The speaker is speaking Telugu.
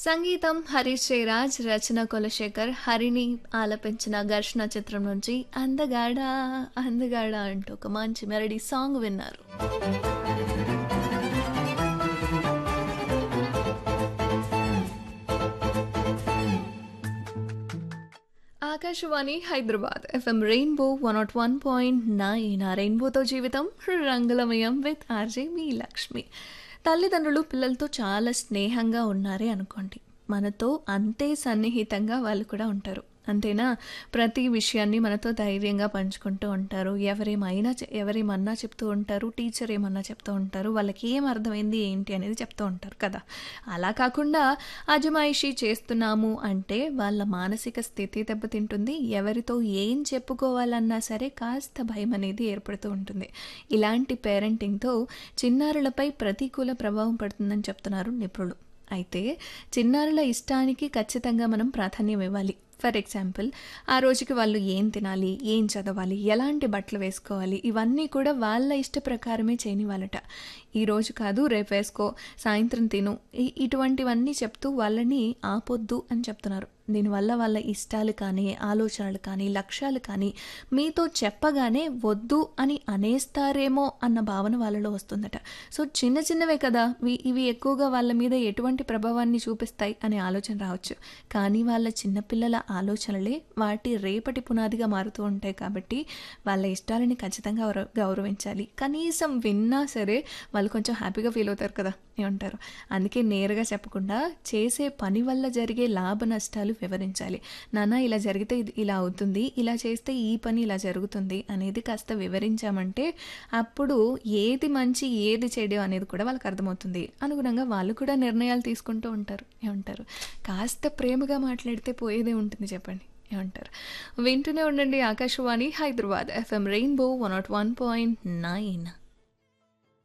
సంగీతం హరీష్ జయరాజ్ రచన కులశేఖర్ హరిని ఆలపించిన ఘర్షణ చిత్రం నుంచి అందగాడ అందగాడ అంటూ ఒక మంచి మెరడీ సాంగ్ విన్నారు Akashvani Hyderabad FM rainbow one nought one point nine ఆ రెయిన్బోతో జీవితం రంగులమయం విత్ ఆర్జే మీ లక్ష్మి తల్లిదండ్రులు పిల్లలతో చాలా స్నేహంగా ఉన్నారే అనుకోండి మనతో అంతే సన్నిహితంగా వాళ్ళు కూడా ఉంటారు అంతేనా ప్రతి విషయాన్ని మనతో ధైర్యంగా పంచుకుంటూ ఉంటారు ఎవరేమైనా చె- ఎవరేమన్నా చెప్తూ ఉంటారు టీచర్ ఏమన్నా చెప్తూ ఉంటారు వాళ్ళకి ఏం అర్థమైంది ఏంటి అనేది చెప్తూ ఉంటారు కదా అలా కాకుండా అజమాయిషీ చేస్తున్నాము అంటే వాళ్ళ మానసిక స్థితి దెబ్బతింటుంది ఎవరితో ఏం చెప్పుకోవాలన్నా సరే కాస్త భయం అనేది ఏర్పడుతూ ఉంటుంది ఇలాంటి పేరెంటింగ్తో చిన్నారులపై ప్రతికూల ప్రభావం పడుతుందని చెప్తున్నారు నిపుణులు అయితే చిన్నారుల ఇష్టానికి ఖచ్చితంగా మనం ప్రాధాన్యం ఇవ్వాలి ఫర్ ఎగ్జాంపుల్ ఆ రోజుకి వాళ్ళు ఏం తినాలి ఏం చదవాలి ఎలాంటి బట్టలు వేసుకోవాలి ఇవన్నీ కూడా వాళ్ళ ఇష్ట ప్రకారమే చేయనివ్వాలట ఈ రోజు కాదు రేపు వేసుకో సాయంత్రం తిను ఇ- ఇటువంటివన్నీ చెప్తూ వాళ్ళని ఆపొద్దు అని చెప్తున్నారు దీనివల్ల వాళ్ళ ఇష్టాలు కానీ ఆలోచనలు కానీ లక్ష్యాలు కానీ మీతో చెప్పగానే వద్దు అని అనేస్తారేమో అన్న భావన వాళ్ళలో వస్తుందట సో చిన్న చిన్నవే కదా ఇవి- ఇవి ఎక్కువగా వాళ్ళ మీద ఎటువంటి ప్రభావాన్ని చూపిస్తాయి అనే ఆలోచన రావచ్చు కానీ వాళ్ళ చిన్నపిల్లల ఆలోచనలే వాటి రేపటి పునాదిగా మారుతూ ఉంటాయి కాబట్టి వాళ్ళ ఇష్టాలని ఖచ్చితంగా గౌరవ- గౌరవించాలి కనీసం విన్నా సరే వాళ్ళు కొంచెం హ్యాపీగా ఫీల్ అవుతారు కదా ఏమంటారు అందుకే నేరుగా చెప్పకుండా చేసే పని వల్ల జరిగే లాభ నష్టాలు వివరించాలి నాన్న ఇలా జరిగితే ఇది ఇలా అవుతుంది ఇలా చేస్తే ఈ పని ఇలా జరుగుతుంది అనేది కాస్త వివరించామంటే అప్పుడు ఏది మంచి ఏది చెడు అనేది కూడా వాళ్ళకి అర్థమవుతుంది అనుగుణంగా వాళ్ళు కూడా నిర్ణయాలు తీసుకుంటూ ఉంటారు ఏమంటారు కాస్త ప్రేమగా మాట్లాడితే పోయేదే ఉంటుంది చెప్పండి ఏమంటారు వింటూనే ఉండండి Akashvani Hyderabad FM rainbow one nought one point nine